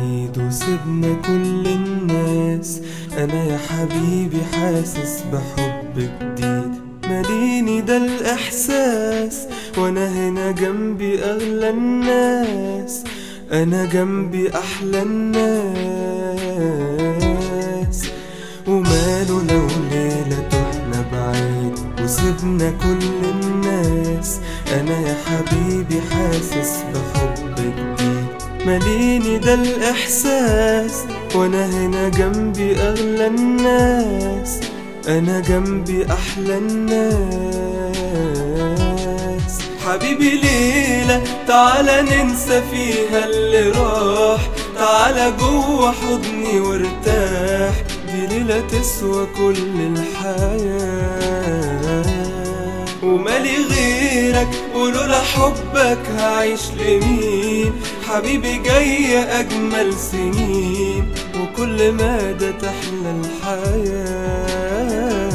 بعيد وسبنا كل الناس انا يا حبيبي حاسس بحب جديد ماليني ده الاحساس وانا هنا جنبي اغلى الناس انا جنبي احلى الناس وماله لو ليلة تهنا بعيد وسبنا كل الناس انا يا حبيبي حاسس بحب جديد ماليني ده الاحساس وانا هنا جنبي اغلى الناس انا جنبي احلى الناس حبيبي ليلة تعالى ننسى فيها اللي راح تعالى جوه حضني وارتاح دي ليلة تسوى كل الحياة ومالي غيرك ولولا حبك هعيش لمين حبيبي جاي أجمل سنين وكل مدى تحلى الحياة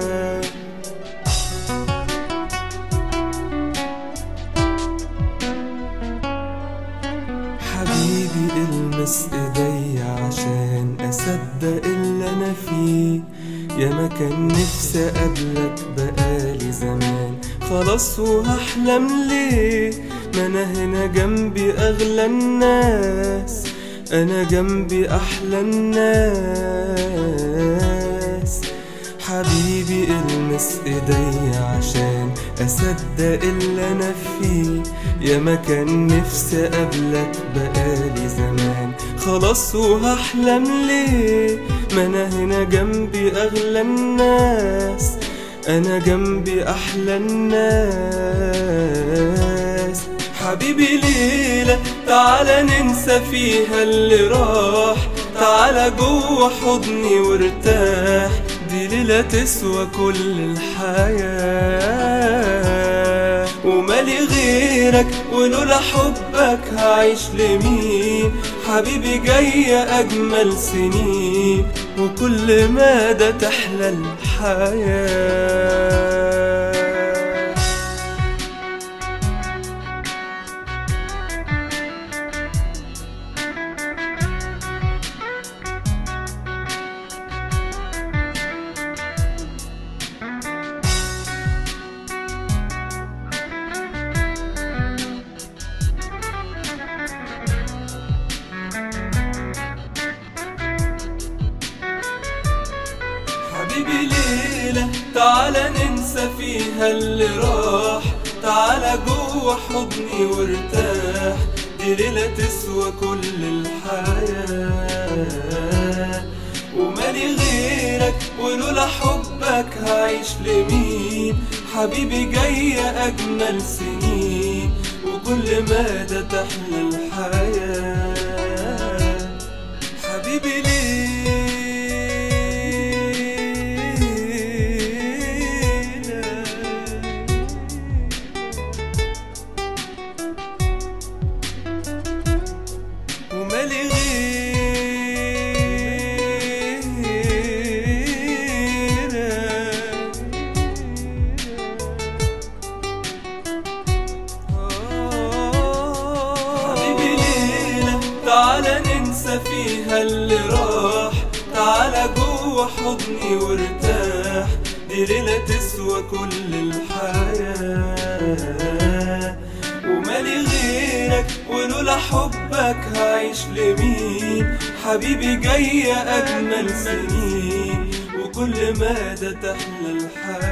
حبيبي المس ايديا عشان اصدق اللي انا فيه يا ما كان نفسي اقابلك بقالي زمان خلاص وهحلم ليه ما انا هنا جنبي اغلى الناس انا جنبي احلى الناس حبيبي المس ايديا عشان اصدق اللي انا فيه يا ما كان نفسي اقابلك بقالي زمان خلاص وهحلم ليه ما انا هنا جنبي اغلى الناس انا جنبي احلى الناس حبيبي ليلة تعالى ننسى فيها اللي راح تعالى جوه حضني وارتاح دي ليلة تسوى كل الحياة ومالي غيرك ولولا حبك هعيش لمين حبيبي جاي أجمل سنين وكل مدى تحلى الحياة حبيبي ليلة تعالى ننسى فيها اللي راح تعالى جوه حضني وارتاح دي ليلة تسوى كل الحياة ومالي غيرك ولولا حبك هعيش لمين حبيبي جاي أجمل سنين وكل مدى تحلى الحياة حبيبي ليلة ومالي حبيبي ليلة تعالى ننسى فيها اللي راح تعالى جوه حضني وارتاح دي ليلة تسوى كل الحياة ومالي غيرك ولولا حبك هعيش لمين حبيبي جاي أجمل سنين وكل مدى تحلى الحياة